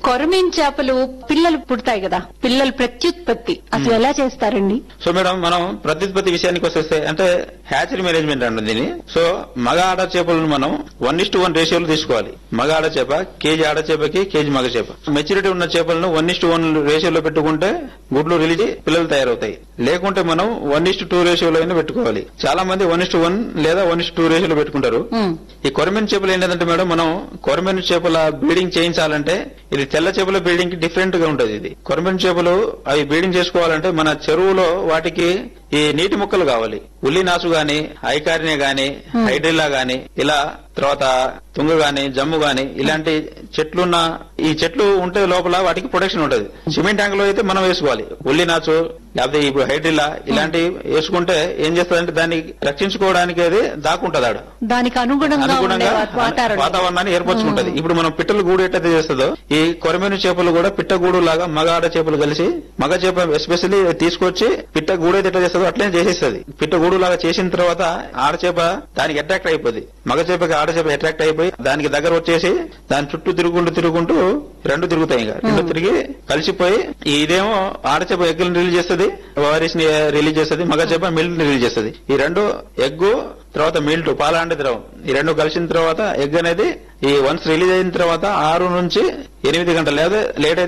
కొరమీన్ చేపలు పిల్లలు పుడతాయి కదా పిల్లలు ప్రత్యుత్పత్తి అసలు ఎలా చేస్తారండి సో మేడం మనం ప్రత్యుత్పత్తి విషయానికి వస్తే అంటే హ్యాచరీ మేనేజ్మెంట్ అంటుంది దీన్ని సో మగ ఆడ చేపలను మనం వన్ ఇస్ వన్ రేషియోలో తీసుకోవాలి మగ ఆడ చేప కేజీ ఆడ చేపకి కేజీ మగ చేప మెచ్యూరిటీ ఉన్న చేపలను వన్ ఇస్ వన్ రేషియోలో పెట్టుకుంటే గుడ్లు రిలీజ్ పిల్లలు తయారవుతాయి లేకుంటే మనం వన్ ఇస్ టూ రేషియోలో అయినా పెట్టుకోవాలి చాలా మంది వన్ ఇస్ వన్ లేదా వన్ ఇస్ టూ రేషియోలో పెట్టుకుంటారు ఉమ్. ఈ కొరమెన్ చేపలు ఏంటంటే మేడం మనం కొరమెన్ చేపల బ్రీడింగ్ చేయించాలంటే ఇది తెల్ల చేపల బ్రీడింగ్ కి డిఫరెంట్ గా ఉంటది ఇది కొరమెన్ చేపలు అవి బ్రీడింగ్ చేసుకోవాలంటే మన చెరువులో వాటికి ఈ నీటి మొక్కలు కావాలి ఉల్లి నాసు గాని ఐకారినే గాని హైడ్రిల్లా గాని ఇలా తర్వాత తుంగ గాని జమ్ము గాని ఇలాంటి చెట్లున్న ఈ చెట్లు ఉంటే లోపల వాటికి ప్రొటెక్షన్ ఉంటది సిమెంట్ ట్యాంక్ లో అయితే మనం వేసుకోవాలి ఉల్లి నాచు లేకపోతే ఇప్పుడు హైడ్రిల్లా ఇలాంటి వేసుకుంటే ఏం చేస్తుందంటే దాన్ని రక్షించుకోవడానికి అది దాక్కుంటది ఆడ దానికి అనుగుణంగా ఉండే అనుగుణంగా వాతావరణం వాతావరణాన్ని ఏర్పరచుకుంటది ఇప్పుడు మనం పిట్టలు గూడు ఎట్లయితే చేస్తుందో ఈ కొరమేను చేపలు కూడా పిట్ట గూడు లాగా మగ ఆడ చేపలు కలిసి మగ చేప ఎస్పెషల్లీ తీసుకొచ్చి పిట్ట గూడు అయితే ఎట్లా చేస్తుందో అట్లనే చేసేస్తుంది పిట్ట గూడు లాగా చేసిన తర్వాత ఆడ చేప దానికి అట్రాక్ట్ అయిపోద్ది మగ చేపకి ఆడ చేప అట్రాక్ట్ అయిపోయి దానికి దగ్గర వచ్చేసి దాని చుట్టూ తిరుగుకుంటూ తిరుగుకుంటూ రెండు తిరుగుతాయి ఇంకా రెండు తిరిగి కలిసిపోయి ఈ ఇదేమో ఆడ చేప ఎగ్గులను రిలీజ్ చేస్తుంది వారిస్ ని రిలీజ్ చేస్తుంది మగ చేప మిల్క్ ని రిలీజ్ చేస్తుంది ఈ రెండు ఎగ్గు తర్వాత మిల్ట్ పాలాంటి ద్రవం ఈ రెండు కలిసిన తర్వాత ఎగ్ అనేది ఈ వన్స్ రిలీజ్ అయిన తర్వాత ఆరు నుంచి ఎనిమిది గంటలు లేదా లేట్